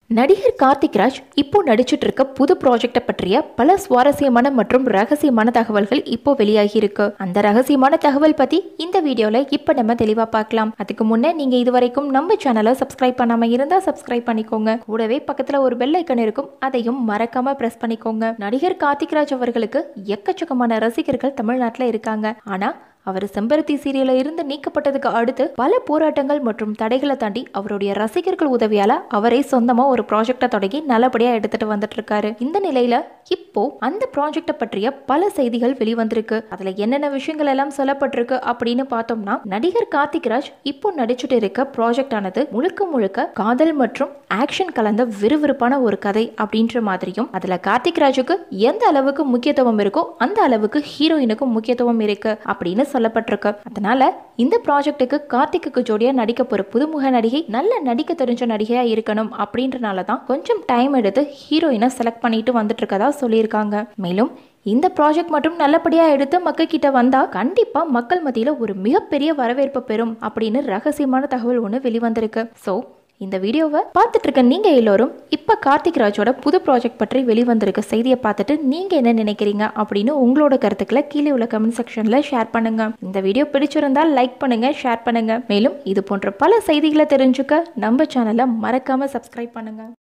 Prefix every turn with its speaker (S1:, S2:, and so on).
S1: நடிகர் கார்த்திக் ராஜ் இப்போ நடிச்சிட்டு இருக்க புது ப்ராஜெக்டை பற்றிய பல சுவாரஸ்யமான மற்றும் ரகசியமான தகவல்கள் இப்போ வெளியாகி இருக்கு அந்த ரகசியமான தகவல் பத்தி இந்த வீடியோல இப்போ நம்ம தெளிவா பார்க்கலாம் அதுக்கு முன்னே நீங்க இதுவரைக்கும் நம்ம சேனலை சப்ஸ்கிரைப் பண்ணாம இருந்தா சப்ஸ்கிரைப் பண்ணிக்கோங்க கூடவே பக்கத்துல ஒரு பெல் ஐக்கன் இருக்கும் அதையும் மறக்காம பிரஸ் பண்ணிக்கோங்க நடிகர் கார்த்திக் ராஜ் அவர்களுக்கு எக்கச்சக்கமான ரசிகர்கள் தமிழ்நாட்டுல இருக்காங்க ஆனா அவர் செம்பருத்தி சீரியல இருந்து நீக்கப்பட்டதுக்கு அடுத்து பல போராட்டங்கள் மற்றும் தடைகளை தாண்டி அவருடைய ரசிகர்கள் உதவியால அவரே சொந்தமா ஒரு ப்ராஜெக்டை தொடங்கி நல்லபடியா எடுத்துட்டு வந்துட்டு இருக்காரு இந்த நிலையில இப்போ அந்த ப்ராஜெக்டை பற்றிய பல செய்திகள் வெளிவந்திருக்கு அதுல என்னென்ன விஷயங்கள் எல்லாம் சொல்லப்பட்டிருக்கு அப்படின்னு பார்த்தோம்னா நடிகர் கார்த்திக் ராஜ் இப்போ நடிச்சுட்டு இருக்க ப்ராஜெக்ட் ஆனது முழுக்க முழுக்க காதல் மற்றும் ஆக்ஷன் கலந்த விறுவிறுப்பான ஒரு கதை அப்படின்ற மாதிரியும் அதுல கார்த்திக் ராஜுக்கு எந்த அளவுக்கு முக்கியத்துவம் இருக்கோ அந்த அளவுக்கு ஹீரோயினுக்கும் முக்கியத்துவம் இருக்கு அப்படின்னு சொல்லப்பட்டிருக்கு அதனால இந்த ப்ராஜெக்ட்டுக்கு கார்த்திக்கு ஜோடியா நடிக்க போற புதுமுக நடிகை நல்ல நடிக்க தெரிஞ்ச நடிகையா இருக்கணும் அப்படின்றனால தான் கொஞ்சம் டைம் எடுத்து ஹீரோயினை செலக்ட் பண்ணிட்டு வந்துட்டு இருக்கதா சொல்லியிருக்காங்க மேலும் இந்த ப்ராஜெக்ட் மட்டும் நல்லபடியா எடுத்து மக்கள் கிட்ட வந்தா கண்டிப்பா மக்கள் மத்தியில ஒரு மிகப்பெரிய வரவேற்பு பெறும் அப்படின்னு ரகசியமான தகவல் ஒன்று வெளிவந்திருக்கு ஸோ இந்த வீடியோவை பார்த்துட்டு இருக்க நீங்க எல்லோரும் இப்ப கார்த்திக் ராஜோட புது ப்ராஜெக்ட் பற்றி வெளிவந்திருக்க செய்தியை பார்த்துட்டு நீங்க என்ன நினைக்கிறீங்க அப்படின்னு உங்களோட கருத்துக்களை கீழே உள்ள கமெண்ட் செக்ஷன்ல ஷேர் பண்ணுங்க இந்த வீடியோ பிடிச்சிருந்தா லைக் பண்ணுங்க ஷேர் பண்ணுங்க மேலும் இது போன்ற பல செய்திகளை தெரிஞ்சுக்க நம்ம சேனலை மறக்காம சப்ஸ்கிரைப் பண்ணுங்க